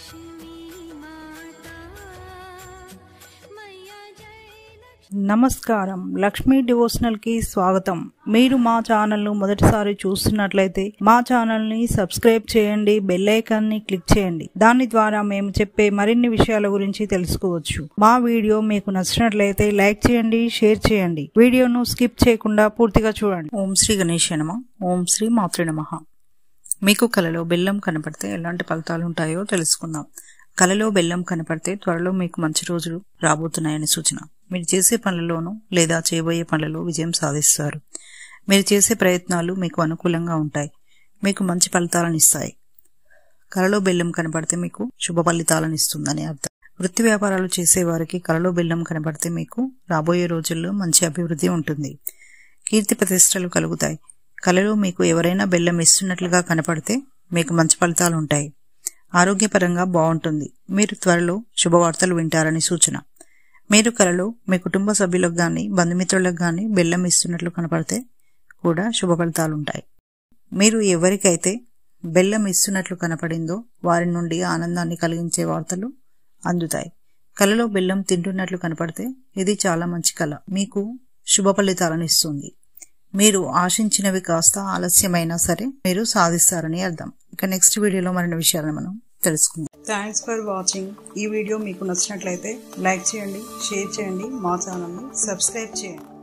నమస్కారం లక్ష్మీ డివోషనల్ కి స్వాగతం మీరు మా ఛానల్ ను మొదటిసారి చూస్తున్నట్లయితే మా ఛానల్ ని సబ్స్క్రైబ్ చేయండి బెల్ ఐకాన్ ని క్లిక్ చేయండి దాని ద్వారా మేము చెప్పే మరిన్ని విషయాల గురించి తెలుసుకోవచ్చు మా వీడియో మీకు నచ్చినట్లయితే లైక్ చేయండి షేర్ చేయండి వీడియోను స్కిప్ చేయకుండా పూర్తిగా చూడండి ఓం శ్రీ గణేష్ నమ ఓం శ్రీ మాతృ నమ మీకు కలలో బెల్లం కనపడితే ఎలాంటి ఫలితాలు ఉంటాయో తెలుసుకుందాం కలలో బెల్లం కనపడితే త్వరలో మీకు మంచి రోజులు రాబోతున్నాయని సూచన మీరు చేసే పనులలోనూ లేదా చేయబోయే పనులలో విజయం సాధిస్తారు మీరు చేసే ప్రయత్నాలు మీకు అనుకూలంగా ఉంటాయి మీకు మంచి ఫలితాలను ఇస్తాయి కలలో బెల్లం కనపడితే మీకు శుభ ఫలితాలను ఇస్తుందని అర్థం వృత్తి వ్యాపారాలు చేసే వారికి కలలో బెల్లం కనపడితే మీకు రాబోయే రోజుల్లో మంచి అభివృద్ధి ఉంటుంది కీర్తి ప్రతిష్టలు కలుగుతాయి కలలో మీకు ఎవరైనా బెల్లం ఇస్తున్నట్లుగా కనపడితే మీకు మంచి ఫలితాలు ఉంటాయి ఆరోగ్యపరంగా బాగుంటుంది మీరు త్వరలో శుభవార్తలు వింటారని సూచన మీరు కలలో మీ కుటుంబ సభ్యులకు గాని బంధుమిత్రులకు గాని బెల్లం ఇస్తున్నట్లు కనపడితే కూడా శుభ ఫలితాలు ఉంటాయి మీరు ఎవరికైతే బెల్లం ఇస్తున్నట్లు కనపడిందో వారి నుండి ఆనందాన్ని కలిగించే వార్తలు అందుతాయి కలలో బెల్లం తింటున్నట్లు కనపడితే ఇది చాలా మంచి కళ మీకు శుభ ఫలితాలను ఇస్తుంది మీరు ఆశించినవి కాస్త ఆలస్యమైనా సరే మీరు సాధిస్తారని అర్థం ఇక నెక్స్ట్ వీడియోలో మరిన్ని విషయాలను మనం తెలుసుకుందాం థ్యాంక్స్ ఫర్ వాచింగ్ ఈ వీడియో మీకు నచ్చినట్లయితే లైక్ చేయండి షేర్ చేయండి మా ఛానల్ని సబ్స్క్రైబ్ చేయండి